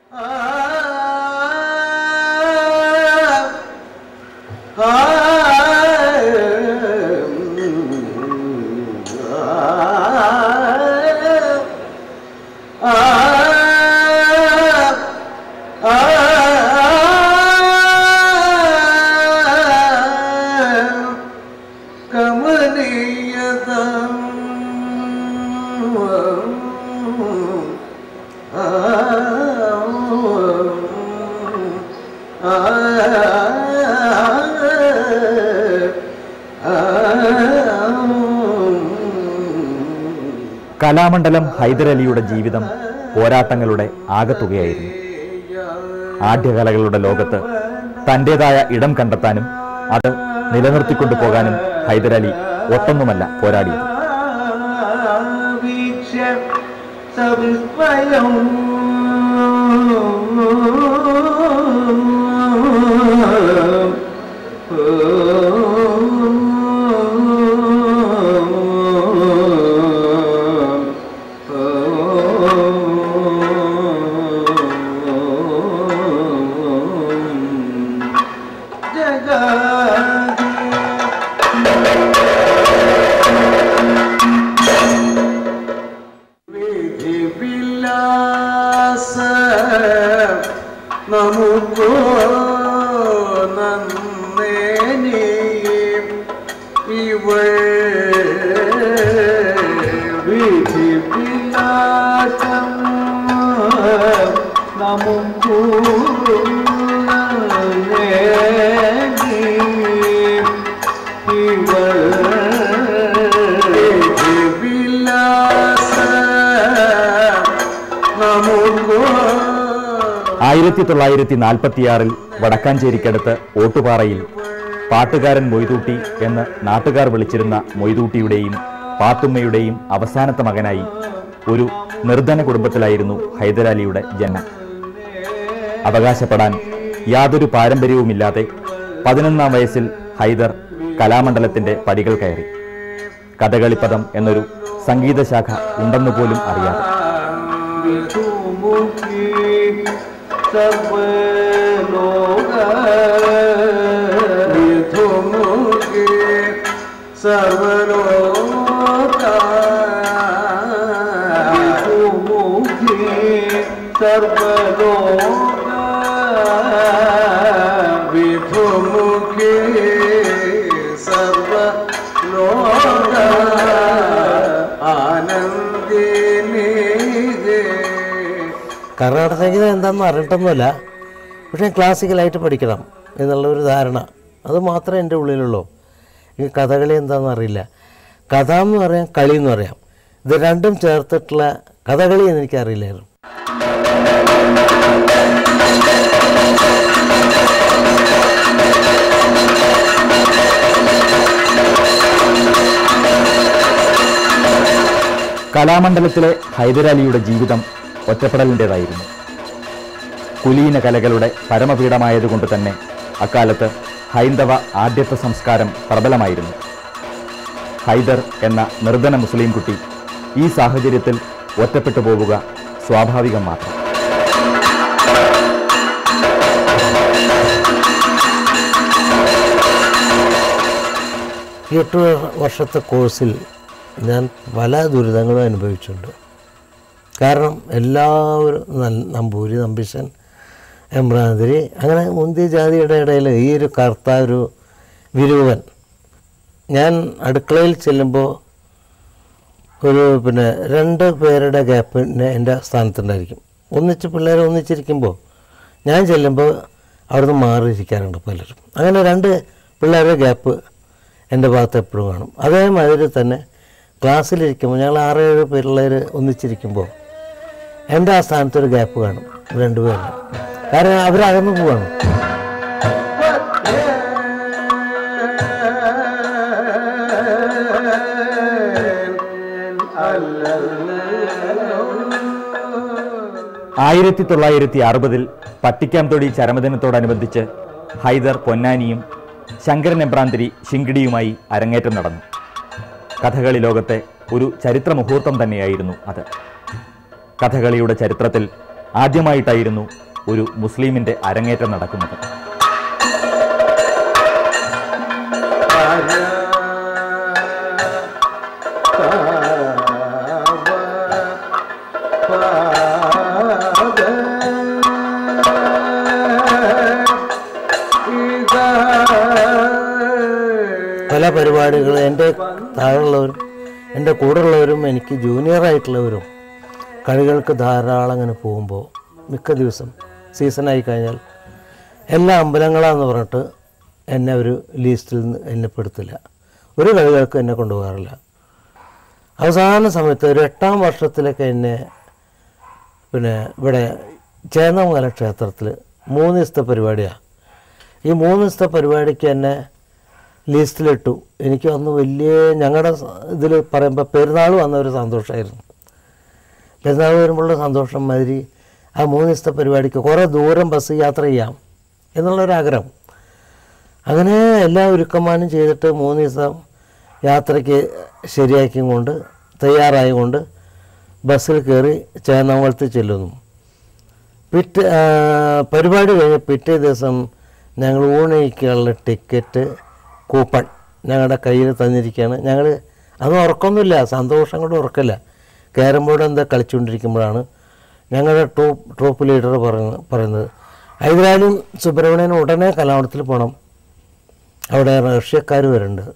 കലാമണ്ഡലം ഹൈദരലിയുടെ ജീവിതം പോരാട്ടങ്ങളുടെ ആകത്തുകയായിരുന്നു ആഢ്യകലകളുടെ ലോകത്ത് തന്റേതായ ഇടം കണ്ടെത്താനും അത് നിലനിർത്തിക്കൊണ്ടു പോകാനും ഹൈദരലി ഒട്ടൊന്നുമല്ല പോരാടിയത് വീക്ഷ്യ സവിസ്മയം ജഗതി വിധിവിലാസ നമുക്കോ നന്ദേനി ഇവൾ വിധിവിലാസം നമുക്കോ നന്ദേനി ഇവൾ വിലാസ നമുക്കോ ആയിരത്തി തൊള്ളായിരത്തി നാൽപ്പത്തിയാറിൽ വടക്കാഞ്ചേരിക്കടുത്ത് ഓട്ടുപാറയിൽ പാട്ടുകാരൻ മൊയ്തൂട്ടി എന്ന് നാട്ടുകാർ വിളിച്ചിരുന്ന മൊയ്തൂട്ടിയുടെയും പാത്തുമ്മയുടെയും അവസാനത്തെ മകനായി ഒരു നിർധന കുടുംബത്തിലായിരുന്നു ഹൈദരാലിയുടെ ജന്മം അവകാശപ്പെടാൻ യാതൊരു പാരമ്പര്യവുമില്ലാതെ പതിനൊന്നാം വയസ്സിൽ ഹൈദർ കലാമണ്ഡലത്തിന്റെ പടികൾ കയറി കഥകളിപ്പദം എന്നൊരു സംഗീതശാഖ ഉണ്ടെന്ന് പോലും അറിയാതെ വിധുമുഖി സർവലോക വിധുമുഖി സർവലോക വിധുമുഖി സർവലോക വിധുമുഖി സർവലോക ആനന്ദിനീ കർണാടക സംഗീതം എന്താണെന്ന് അറിഞ്ഞിട്ടൊന്നുമില്ല പക്ഷേ ക്ലാസിക്കലായിട്ട് പഠിക്കണം എന്നുള്ള ഒരു ധാരണ അത് മാത്രമേ എൻ്റെ ഉള്ളിലുള്ളൂ ഈ കഥകളി എന്താണെന്ന് അറിയില്ല കഥ എന്ന് പറയാം കളി എന്ന് പറയാം ഇത് രണ്ടും ചേർത്തിട്ടുള്ള കഥകളി എന്ന് എനിക്കറിയില്ലായിരുന്നു കലാമണ്ഡലത്തിലെ ഹൈദരാലിയുടെ ജീവിതം ഒറ്റപ്പെടലിൻ്റെതായിരുന്നു കുലീന കലകളുടെ പരമപീഠമായതുകൊണ്ട് തന്നെ അക്കാലത്ത് ഹൈന്ദവ ആദ്യത്വ സംസ്കാരം പ്രബലമായിരുന്നു ഹൈദർ എന്ന നിർധന മുസ്ലിം കുട്ടി ഈ സാഹചര്യത്തിൽ ഒറ്റപ്പെട്ടു പോവുക സ്വാഭാവികം മാത്രം ഈ എട്ട് വർഷത്തെ കോഴ്സിൽ ഞാൻ പല ദുരിതങ്ങളും അനുഭവിച്ചിട്ടുണ്ട് കാരണം എല്ലാവരും നല്ല നമ്പൂരി നമ്പീശൻ എമ്പ്രാന്തിരി അങ്ങനെ മുന്തിയ ജാതിയുടെ ഇടയിൽ ഈ ഒരു കറുത്ത ഒരു വിരൂപൻ ഞാൻ അടുക്കളയിൽ ചെല്ലുമ്പോൾ ഒരു പിന്നെ രണ്ട് പേരുടെ ഗ്യാപ്പ് എൻ്റെ സ്ഥാനത്തുണ്ടായിരിക്കും ഒന്നിച്ച് പിള്ളേർ ഒന്നിച്ചിരിക്കുമ്പോൾ ഞാൻ ചെല്ലുമ്പോൾ അവിടുന്ന് മാറിയിരിക്കാറുണ്ട് പലരും അങ്ങനെ രണ്ട് പിള്ളേരുടെ ഗ്യാപ്പ് എൻ്റെ ഭാഗത്ത് എപ്പോഴും കാണും അതേമാതിരി തന്നെ ക്ലാസ്സിലിരിക്കുമ്പോൾ ഞങ്ങൾ ആറേഴ് പിള്ളേർ ഒന്നിച്ചിരിക്കുമ്പോൾ എൻ്റെ ആ സ്ഥാനത്തൊരു ഗ്യാപ്പ് കാണും രണ്ടുപേരും കാരണം അവരകന്നു പോവാണ് ആയിരത്തി തൊള്ളായിരത്തി അറുപതിൽ പട്ടിക്കാംതൊടി ചരമദിനത്തോടനുബന്ധിച്ച് ഹൈദർ പൊന്നാനിയും ശങ്കരൻ എബ്രാന്തിരി ശിങ്കിടിയുമായി അരങ്ങേറ്റം നടന്നു കഥകളി ലോകത്തെ ഒരു ചരിത്ര മുഹൂർത്തം തന്നെയായിരുന്നു അത് കഥകളിയുടെ ചരിത്രത്തിൽ ആദ്യമായിട്ടായിരുന്നു ഒരു മുസ്ലിമിന്റെ അരങ്ങേറ്റം നടക്കുന്നത് പല പരിപാടികൾ എൻ്റെ താഴെയുള്ളവരും എൻ്റെ കൂടെയുള്ളവരും എനിക്ക് ജൂനിയർ ആയിട്ടുള്ളവരും കളികൾക്ക് ധാരാളം അങ്ങനെ പോകുമ്പോൾ മിക്ക ദിവസം സീസണായി കഴിഞ്ഞാൽ എല്ലാ അമ്പലങ്ങളാന്ന് പറഞ്ഞിട്ട് എന്നെ ഒരു ലിസ്റ്റിൽ നിന്ന് എന്നെ പെടുത്തില്ല ഒരു കളികൾക്ക് എന്നെ കൊണ്ടുപോകാറില്ല അവസാന സമയത്ത് ഒരു എട്ടാം വർഷത്തിലൊക്കെ എന്നെ പിന്നെ ഇവിടെ ചേന്നമംഗല ക്ഷേത്രത്തിൽ മൂന്ന് ദിവസത്തെ പരിപാടിയാണ് ഈ മൂന്ന് ദിവസത്തെ പരിപാടിക്ക് എന്നെ ലിസ്റ്റിലിട്ടു എനിക്ക് അന്ന് വലിയ ഞങ്ങളുടെ ഇതിൽ പറയുമ്പോൾ പെരുന്നാൾ വന്ന ഒരു സന്തോഷമായിരുന്നു പെരുന്നാൾ വരുമ്പോഴുള്ള സന്തോഷം മാതിരി ആ മൂന്ന് ദിവസത്തെ പരിപാടിക്ക് കുറേ ദൂരം ബസ് യാത്ര ചെയ്യാം എന്നുള്ളൊരാഗ്രഹം അങ്ങനെ എല്ലാ ഒരുക്കമാനും ചെയ്തിട്ട് മൂന്ന് ദിവസം യാത്രയ്ക്ക് ശരിയാക്കിയും കൊണ്ട് തയ്യാറായും കൊണ്ട് ബസ്സിൽ കയറി ചേന്നമംഗലത്ത് ചെല്ലുന്നു പിറ്റേ ആ, പരിപാടി കഴിഞ്ഞ് പിറ്റേ ദിവസം ഞങ്ങൾ ഊണയിക്കാനുള്ള ടിക്കറ്റ് കൂപ്പൺ ഞങ്ങളുടെ കയ്യിൽ തന്നിരിക്കുകയാണ് ഞങ്ങൾ അത് ഉറക്കമൊന്നുമില്ല സന്തോഷം കൊണ്ട് ഉറക്കമില്ല ക്യാരം ബോർഡ് എന്താ കളിച്ചുകൊണ്ടിരിക്കുമ്പോഴാണ് ഞങ്ങളുടെ ട്രൂപ്പ് ട്രൂപ്പ് ലീഡർ പറയുന്നത് പറയുന്നത് ഹൈദരാലിയും സുബ്രഹ്മണ്യനും ഉടനെ കലാമണ്ഡലത്തിൽ പോകണം അവിടെ റഷ്യക്കാർ വരുന്നുണ്ട്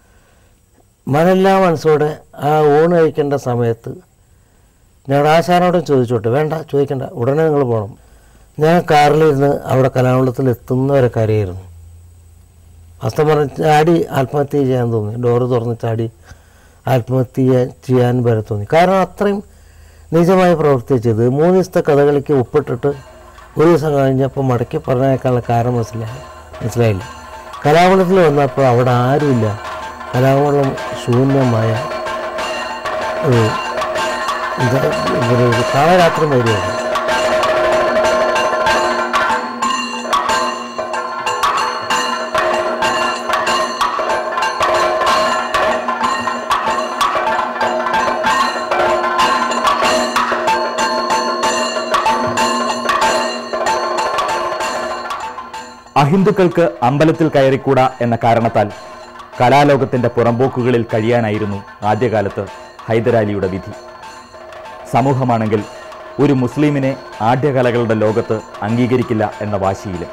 മനല്ലാ മനസ്സോടെ ആ ഊണ് കഴിക്കേണ്ട സമയത്ത് ഞങ്ങളുടെ ആശാനോട് ചോദിച്ചോട്ടെ വേണ്ട ചോദിക്കണ്ട ഉടനെ നിങ്ങൾ പോകണം ഞാൻ കാറിലിരുന്ന് അവിടെ കലാമണ്ഡലത്തിൽ എത്തുന്നവരെ കരയായിരുന്നു അസ്തം പറഞ്ഞ് ചാടി ആത്മഹത്യ ചെയ്യാൻ തോന്നി ഡോറ് തുറന്ന് ചാടി ആത്മഹത്യ ചെയ്യാൻ വരെ തോന്നി കാരണം അത്രയും നിജമായി പ്രവർത്തിച്ചത് മൂന്ന് ദിവസത്തെ കഥകളിക്ക് ഉപ്പിട്ടിട്ട് ഒരു ദിവസം കഴിഞ്ഞപ്പോൾ മടക്കി പറഞ്ഞേക്കാനുള്ള കാരണം മനസ്സിലായി മനസ്സിലായില്ല കലാമണ്ഡലത്തിൽ വന്നപ്പോൾ അവിടെ ആരുമില്ല കലാമണ്ഡലം ശൂന്യമായ ഒരു ഇത് ഒരു കാളരാത്രി വരികയാണ് അഹിന്ദുക്കൾക്ക് അമ്പലത്തിൽ കയറിക്കൂടാ എന്ന കാരണത്താൽ കലാലോകത്തിന്റെ പുറമ്പോക്കുകളിൽ കഴിയാനായിരുന്നു ആദ്യകാലത്ത് ഹൈദരാലിയുടെ വിധി സമൂഹമാണെങ്കിൽ ഒരു മുസ്ലിമിനെ ആദ്യകലകളുടെ ലോകത്ത് അംഗീകരിക്കില്ല എന്ന വാശിയിലും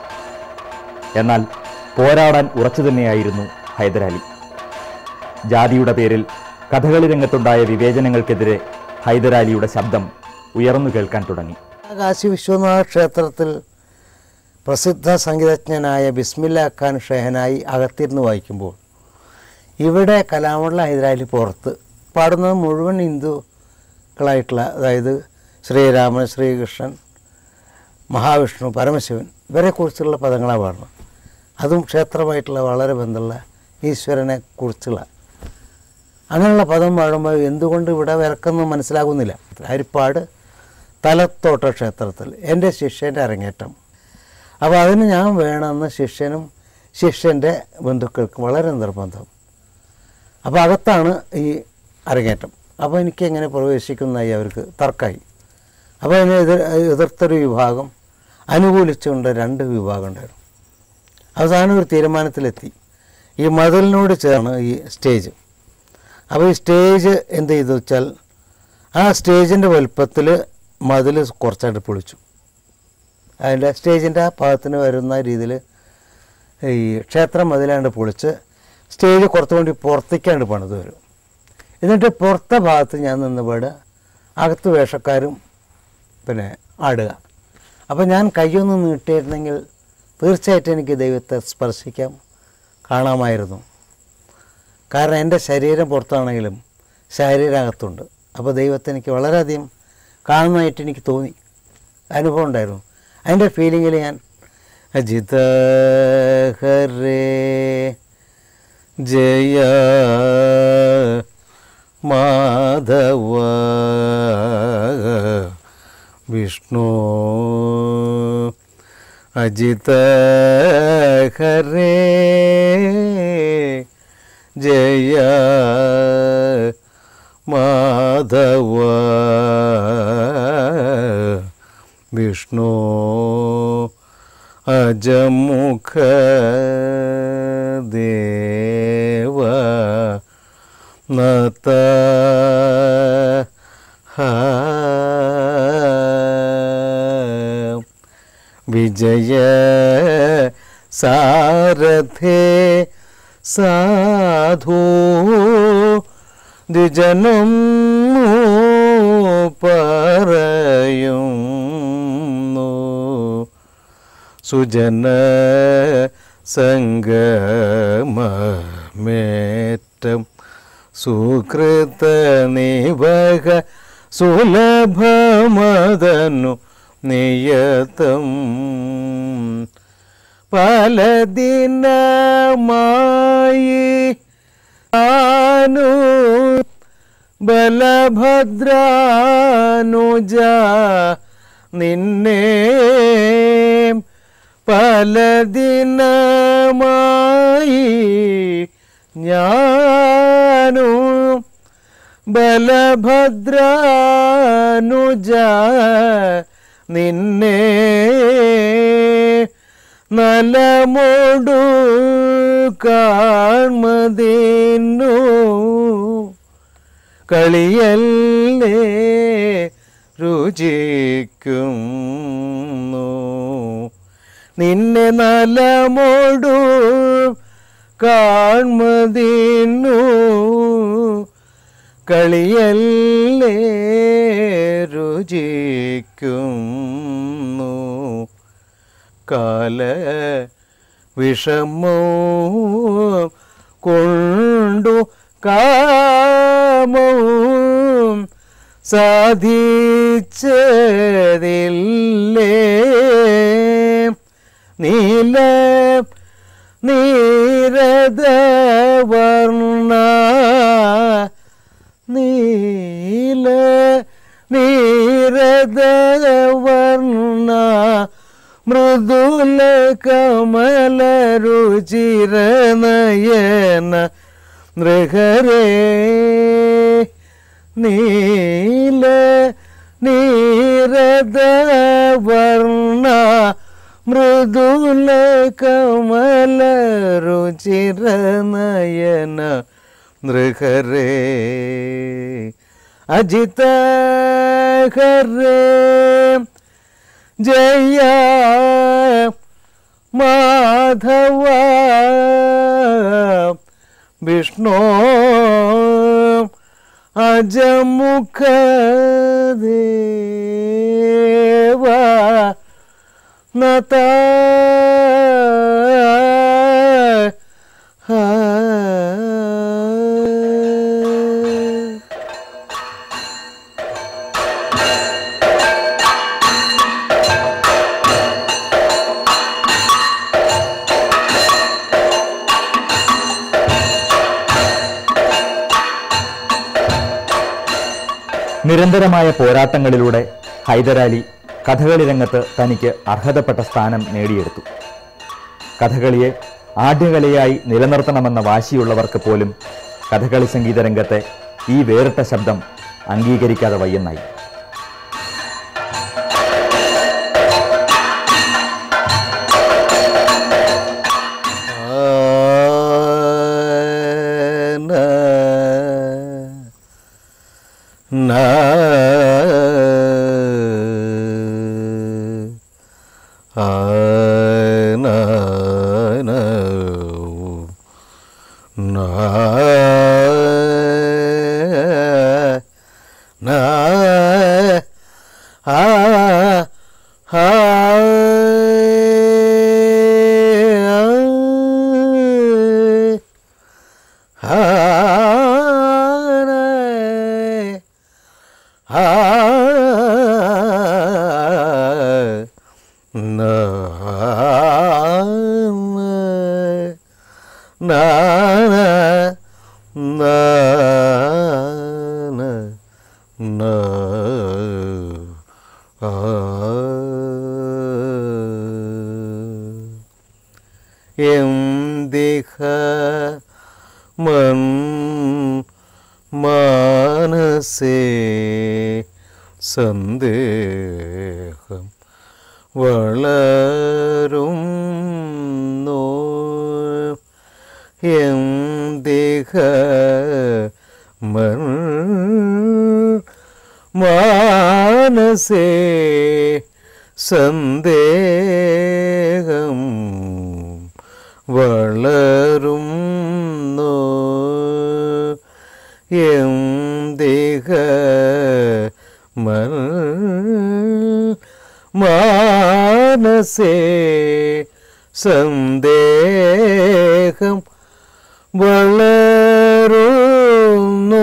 എന്നാൽ പോരാടാൻ ഉറച്ചു തന്നെയായിരുന്നു ഹൈദരാലി ജാതിയുടെ പേരിൽ കഥകളി രംഗത്തുണ്ടായ വിവേചനങ്ങൾക്കെതിരെ ഹൈദരാലിയുടെ ശബ്ദം ഉയർന്നു കേൾക്കാൻ തുടങ്ങി കാശി വിശ്വനാഥ ക്ഷേത്രത്തിൽ പ്രസിദ്ധ സംഗീതജ്ഞനായ ബിസ്മില്ല ഖാൻ ഷെഹനായി അകത്തിരുന്ന് വായിക്കുമ്പോൾ ഇവിടെ കലാമണ്ഡലം ഹൈദരാലി പുറത്ത് പാടുന്നത് മുഴുവൻ ഹിന്ദുക്കളായിട്ടുള്ള അതായത് ശ്രീരാമൻ ശ്രീകൃഷ്ണൻ മഹാവിഷ്ണു പരമശിവൻ ഇവരെക്കുറിച്ചുള്ള പദങ്ങളാണ് പാടുന്നത് അതും ക്ഷേത്രമായിട്ടുള്ള വളരെ ബന്ധമുള്ള ഈശ്വരനെ കുറിച്ചുള്ള അങ്ങനെയുള്ള പദം പാടുമ്പോൾ എന്തുകൊണ്ട് ഇവിടെ വിറക്കൊന്നും മനസ്സിലാകുന്നില്ല ഹരിപ്പാട് തലത്തോട്ട ക്ഷേത്രത്തിൽ എൻ്റെ ശിഷ്യൻ്റെ അരങ്ങേറ്റം അപ്പോൾ അതിന് ഞാൻ വേണമെന്ന് ശിഷ്യനും ശിഷ്യൻ്റെ ബന്ധുക്കൾക്ക് വളരെ നിർബന്ധം അപ്പോൾ അകത്താണ് ഈ അരങ്ങേറ്റം അപ്പോൾ എനിക്ക് എങ്ങനെ പ്രവേശിക്കുന്നതായി അവർക്ക് തർക്കമായി അപ്പോൾ അതിനെ എതിർ എതിർത്തൊരു വിഭാഗം അനുകൂലിച്ചുകൊണ്ട് രണ്ട് വിഭാഗം ഉണ്ടായിരുന്നു അവസാനം ഒരു തീരുമാനത്തിലെത്തി ഈ മതിലിനോട് ചേർന്ന് ഈ സ്റ്റേജ് അപ്പോൾ ഈ സ്റ്റേജ് എന്ത് ചെയ്തു വെച്ചാൽ ആ സ്റ്റേജിൻ്റെ വലുപ്പത്തിൽ മതിൽ കുറച്ചായിട്ട് പൊളിച്ചു അതിൻ്റെ സ്റ്റേജിൻ്റെ ആ ഭാഗത്തിന് വരുന്ന രീതിയിൽ ഈ ക്ഷേത്രം മതിലാണ്ട് പൊളിച്ച് സ്റ്റേജ് കുറച്ചുകൊണ്ട് പുറത്തേക്കാണ്ട് പണിത് വരും എന്നിട്ട് പുറത്തെ ഭാഗത്ത് ഞാൻ നിന്ന് പാടുക അകത്ത് വേഷക്കാരും പിന്നെ ആടുക അപ്പോൾ ഞാൻ കയ്യൊന്ന് നീട്ടിയിരുന്നെങ്കിൽ തീർച്ചയായിട്ടും എനിക്ക് ദൈവത്തെ സ്പർശിക്കാം കാണാമായിരുന്നു കാരണം എൻ്റെ ശരീരം പുറത്താണെങ്കിലും ശരീരം അകത്തുണ്ട് അപ്പോൾ ദൈവത്തെ എനിക്ക് വളരെയധികം കാണുന്നതായിട്ട് എനിക്ക് തോന്നി അനുഭവം ഉണ്ടായിരുന്നു അതിൻ്റെ ഫീലിങ്ങിൽ ഞാൻ അജിത ഹരേ ജയ മാധവ വിഷ്ണു അജിത ഹരേ ജയ മാധവ വിഷ്ണു അജമുഖ ദേവ നത വിജയ സാരഥേ സാധു ദ്വിജനം പറയുന്നു സുജന സംഗമേറ്റം സുകൃത നിവക സുലഭമദനു നിയതം പല ദിനമായി ആനു ബലഭദ്രാനുജ നിന്നെ പല ദിനമായി ഞാനു ബലഭദ്രാനുജ നിന്നെ നലമോടു കാൺമതിന്നു കളിയല്ലേ രുചിക്കുന്നു നിന്നെ നലമോടു കാൺമതിന്നു കളിയല്ലേ രുചിക്കുന്നു കാല വിഷമോ കൊണ്ടു കാമവും സാധിച്ചതില്ലേ നീല നീരദവർണ നീല നീരദവർണ മൃദുല കമല രുചിരനയന നൃഹരേ നീല നീരദവർണ മൃദുല കമല രുചിരനയന നൃഹരേ അജിത ഹരേ ജയ മാധവ വിഷ്ണു അജമുഖ ദേവ നത നിരന്തരമായ പോരാട്ടങ്ങളിലൂടെ ഹൈദരാലി കഥകളി രംഗത്ത് തനിക്ക് അർഹതപ്പെട്ട സ്ഥാനം നേടിയെടുത്തു കഥകളിയെ ആദ്യകലയായി നിലനിർത്തണമെന്ന വാശിയുള്ളവർക്ക് പോലും കഥകളി സംഗീത രംഗത്തെ ഈ വേറിട്ട ശബ്ദം അംഗീകരിക്കാതെ വയ്യെന്നായി എന്തിഹ മൻ മാനസേ സന്ദേഹം മൻ മാനസേ സന്ദേഹം വളരുന്നു എന്തിക മൻ മാനസേ സന്ദേഹം വളരുന്നു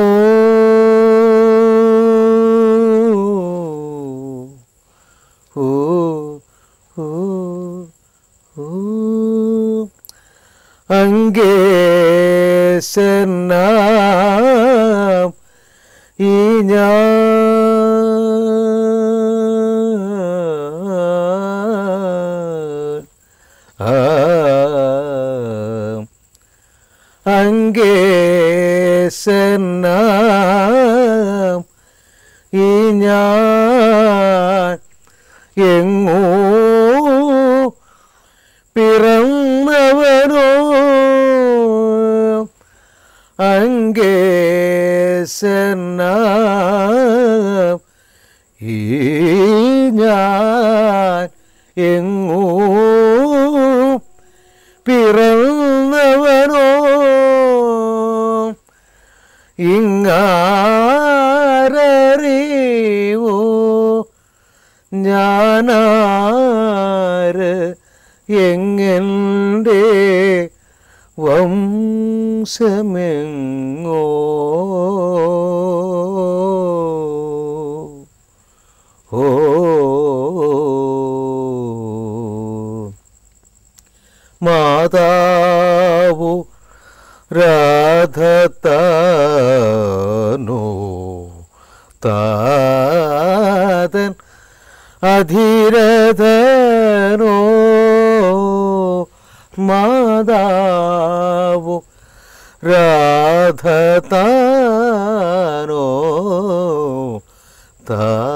ഓ ഓ ഓ അങ്കേശനാം ഈ ഞാൻ ആ അങ്കേശനാം ഈ ഞാൻ എങ്ങോ പിറന്നവനോ അങ്കേശനാം ഈ ഞാൻ എങ്ങോ പിറന്നവനോ ഇങ്ങാരറിവോ ഞാനാര് എങ്ങൻ്റെ വംശമെങ്ങോ ഓ മാതാവു രാധത്താനോ താതൻ അധീരഥനോ മാതാവു രാധതാനോ താ